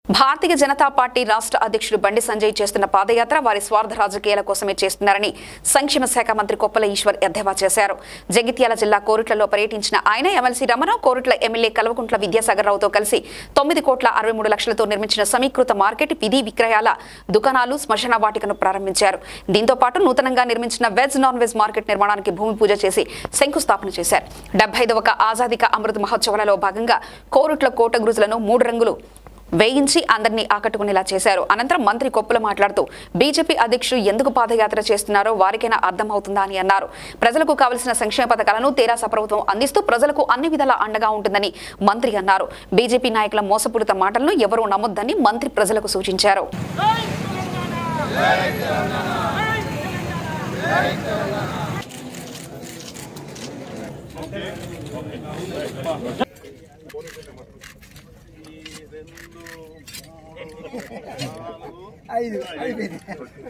భారతీయ Janata party రాష్ట్ర అధ్యక్షుడు బండి సంజయ్ చేస్తున్న పాదయాత్ర వారి స్వార్థ రాజకీయాల కోసమే చేస్తున్నారని సంక్షేమ శాఖ మంత్రి కొప్పల ఈశ్వర్ ఎద్దేవా చేశారు జగిత్యాల జిల్లా కోరుట్లలో పర్యటించిన ఆయన ఎమ్మెల్సీ రమణావు కోరుట్ల ఎమ్మెల్యే కల్వకుంట్ల విద్యాసాగర్ రావుతో కలిసి తొమ్మిది కోట్ల అరవై మూడు లక్షలతో నిర్మించిన సమీకృత మార్కెట్ విధి విక్రయాల దుకాణాలు శ్మశాన వాటికను ప్రారంభించారు దీంతో పాటు నూతనంగా నిర్మించిన వెజ్ నాన్ వెజ్ మార్కెట్ నిర్మాణానికి భూమి పూజ చేసి శంకుస్థాపన చేశారు డెబ్బై ఐదవ ఆజాదిక అమృత మహోత్సవాలలో భాగంగా కోరుట్ల కోట గురుజులను మూడు రంగులు వేయించి అందరినీ ఆకట్టుకునేలా చేశారు అనంతరం మంత్రి కొప్పుల మాట్లాడుతూ బీజేపీ అధ్యక్షుడు ఎందుకు పాదయాత్ర చేస్తున్నారో వారికైనా అర్థమవుతుందా అని అన్నారు ప్రజలకు కావలసిన సంక్షేమ పథకాలను తెరాస ప్రభుత్వం అందిస్తూ ప్రజలకు అన్ని విధాల అండగా ఉంటుందని మంత్రి అన్నారు బీజేపీ నాయకుల మోసపూరిత మాటలను ఎవరూ నమ్మొద్దని మంత్రి ప్రజలకు సూచించారు ఐదు అయిపోయింది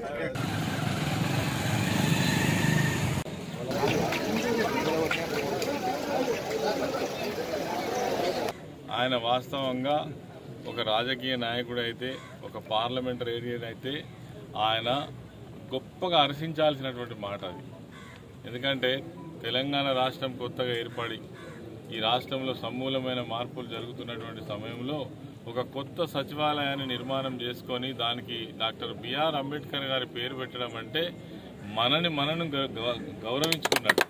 ఆయన వాస్తవంగా ఒక రాజకీయ నాయకుడు అయితే ఒక పార్లమెంటరేరియన్ అయితే ఆయన గొప్పగా హర్షించాల్సినటువంటి మాట అది ఎందుకంటే తెలంగాణ రాష్ట్రం కొత్తగా ఏర్పడి ఈ రాష్ట్రంలో సమూలమైన మార్పులు జరుగుతున్నటువంటి సమయంలో ఒక కొత్త సచివాలయాన్ని నిర్మాణం చేసుకొని దానికి డాక్టర్ బిఆర్ అంబేద్కర్ గారి పేరు పెట్టడం అంటే మనని మనను గ- గ- గౌరవించుకున్నట్టు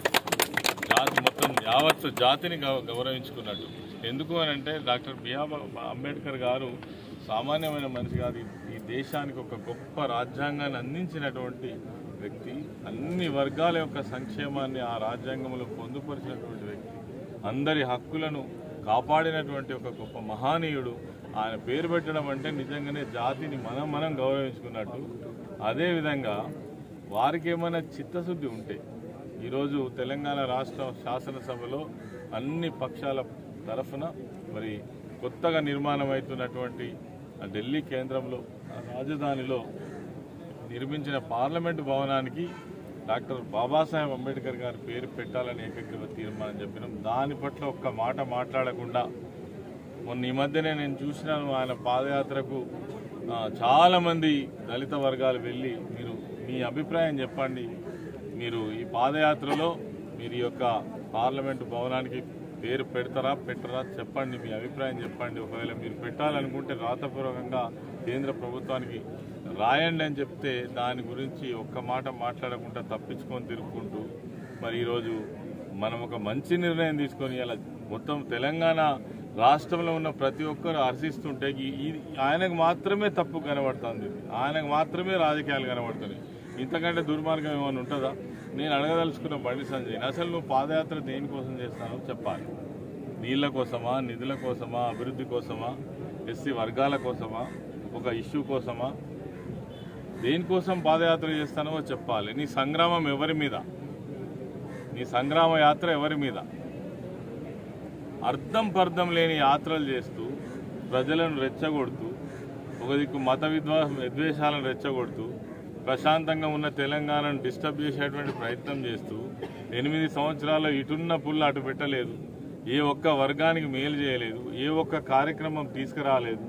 జాతి మొత్తం యావత్ జాతిని గౌ- గౌరవించుకున్నట్టు ఎందుకు అని అంటే డాక్టర్ బిఆర్ అంబేద్కర్ గారు సామాన్యమైన మనిషి కాదు ఈ- ఈ దేశానికి ఒక గొప్ప రాజ్యాంగాన్ని అందించినటువంటి వ్యక్తి అన్ని వర్గాల యొక్క సంక్షేమాన్ని ఆ రాజ్యాంగంలో పొందుపరిచినటువంటి వ్యక్తి అందరి హక్కులను కాపాడినటువంటి ఒక గొప్ప మహానీయుడు ఆయన పేరు పెట్టడం అంటే నిజంగానే జాతిని మనం మనం గౌరవించుకున్నట్టు అదేవిధంగా వారికి ఏమైనా చిత్తశుద్ధి ఉంటే ఈరోజు తెలంగాణ రాష్ట్ర శాసనసభలో అన్ని పక్షాల తరఫున మరి కొత్తగా నిర్మాణం అవుతున్నటువంటి ఆ ఢిల్లీ కేంద్రంలో ఆ రాజధానిలో నిర్మించిన పార్లమెంటు భవనానికి డాక్టర్ బాబాసాహెబ్ అంబేద్కర్ గారి పేరు పెట్టాలని ఏకగ్రీవ తీర్మానం చెప్పినాం దాని పట్ల ఒక్క మాట మాట్లాడకుండా మొన్న ఈ మధ్యనే నేను చూసినాను ఆయన పాదయాత్రకు ఆ, చాలా మంది దళిత వర్గాలు వెళ్ళి మీరు మీ అభిప్రాయం చెప్పండి మీరు ఈ పాదయాత్రలో మీరు ఈ యొక్క పార్లమెంటు భవనానికి పేరు పెడతారా పెట్టరా చెప్పండి మీ అభిప్రాయం చెప్పండి ఒకవేళ మీరు పెట్టాలనుకుంటే రాతపూర్వకంగా కేంద్ర ప్రభుత్వానికి రాయండి అని చెప్తే దాని గురించి ఒక్క మాట మాట్లాడకుండా తప్పించుకొని తిరుక్కుంటూ మరి ఈరోజు మనం ఒక మంచి నిర్ణయం తీసుకొని ఇలా మొత్తం తెలంగాణ రాష్ట్రంలో ఉన్న ప్రతి ఒక్కరు హర్షిస్తుంటే ఈ- ఈ- ఆయనకు మాత్రమే తప్పు కనబడుతుంది ఆయనకు మాత్రమే రాజకీయాలు కనబడుతున్నాయి ఇంతకంటే దుర్మార్గం ఏమైనా ఉంటుందా నేను అడగదలుచుకున్న బండి సంజయ్ అసలు నువ్వు పాదయాత్ర దేనికోసం చేస్తానో చెప్పాలి నీళ్ళ కోసమా నిధుల కోసమా అభివృద్ధి కోసమా ఎస్సీ వర్గాల కోసమా ఒక ఇష్యూ కోసమా దేనికోసం పాదయాత్ర చేస్తానో చెప్పాలి నీ సంగ్రామం ఎవరి మీద నీ సంగ్రామ యాత్ర ఎవరి మీద అర్థం పర్థం లేని యాత్రలు చేస్తూ ప్రజలను రెచ్చగొడుతూ ఒక దిక్కు మత విద్వా విద్వేషాలను రెచ్చగొడుతూ ప్రశాంతంగా ఉన్న తెలంగాణను డిస్టర్బ్ చేసేటువంటి ప్రయత్నం చేస్తూ ఎనిమిది సంవత్సరాల్లో ఇటున్న పుల్ల అటు పెట్టలేదు ఏ ఒక్క వర్గానికి మేలు చేయలేదు ఏ ఒక్క కార్యక్రమం తీసుకురాలేదు